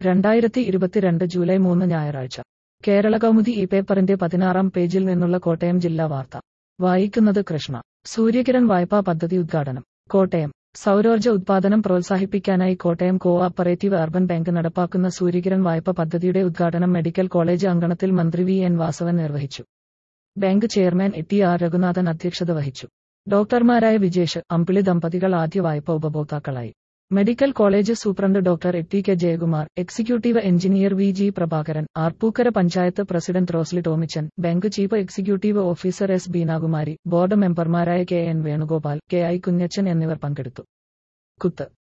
രണ്ടായിരത്തി ഇരുപത്തിരണ്ട് ജൂലൈ മൂന്ന് ഞായറാഴ്ച കേരള കൗമുദി ഈ പേപ്പറിന്റെ പതിനാറാം പേജിൽ നിന്നുള്ള കോട്ടയം ജില്ലാ വാർത്ത വായിക്കുന്നത് കൃഷ്ണ സൂര്യകിരൺ വായ്പാ പദ്ധതി ഉദ്ഘാടനം കോട്ടയം സൗരോർജ്ജ ഉത്പാദനം പ്രോത്സാഹിപ്പിക്കാനായി കോട്ടയം കോഓപ്പറേറ്റീവ് അർബൻ ബാങ്ക് നടപ്പാക്കുന്ന സൂര്യകിരൺ വായ്പ പദ്ധതിയുടെ ഉദ്ഘാടനം മെഡിക്കൽ കോളേജ് അങ്കണത്തിൽ മന്ത്രി വി എൻ വാസവൻ നിർവഹിച്ചു bank chairman A T R Raghunathan അധ്യക്ഷത വഹിച്ചു ഡോക്ടർമാരായ വിജേഷ് അമ്പിളി ദമ്പതികൾ ആദ്യ വായ്പ ഉപഭോക്താക്കളായി medical college superintendent doctor A T K Jayakumar executive engineer V G Prabhakaran Arpookara panchayat president Rosly Tomichan bank chief executive officer S Beenakumari board മെമ്പർമാരായ K N Venugopal K I Kunjachan എന്നിവർ പങ്കെടുത്തു കുത്ത്